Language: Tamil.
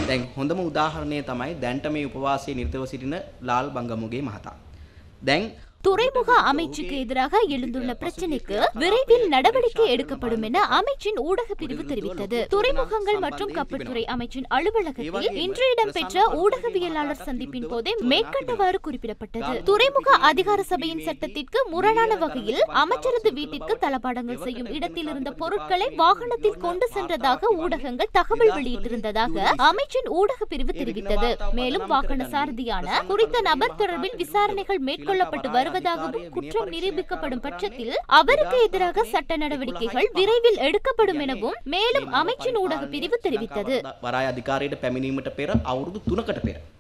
දැන් හොඳම උදාහරණය තමයි දැන්ට මේ උපවාසයේ නිරතව සිටින ලාල් බංගමුගේ මහතා. දැන් துறைமுக அமைச்சுக்கு எதிராக எழுந்துள்ள பிரச்சினைக்கு விரைவில் நடவடிக்கை எடுக்கப்படும் என அமைச்சின் ஊடக பிரிவு தெரிவித்தது துறைமுகங்கள் மற்றும் கப்பல்துறை அமைச்சின் அலுவலகத்தில் இன்று இடம்பெற்ற ஊடகவியலாளர் சந்திப்பின் போதே மேற்கண்டவாறு குறிப்பிடப்பட்டது துறைமுக அதிகார சபையின் சட்டத்திற்கு முரணான வகையில் அமைச்சரது வீட்டிற்கு தளபாடங்கள் செய்யும் இடத்தில் இருந்த பொருட்களை வாகனத்தில் கொண்டு சென்றதாக ஊடகங்கள் தகவல் வெளியிட்டிருந்ததாக அமைச்சின் ஊடக பிரிவு தெரிவித்தது மேலும் வாகன சாரதியான குறித்த நபர் தொடர்பில் விசாரணைகள் மேற்கொள்ளப்பட்டு வருவதாகவும் குற்றம் நிரூபிக்கப்படும் பட்சத்தில் அவருக்கு எதிராக சட்ட நடவடிக்கைகள் விரைவில் எடுக்கப்படும் எனவும் மேலும் அமைச்சின் ஊடக பிரிவு தெரிவித்தது වරාය අධිකාරයට පැමිණීමට පෙර අවුරුදු තුනකට පෙර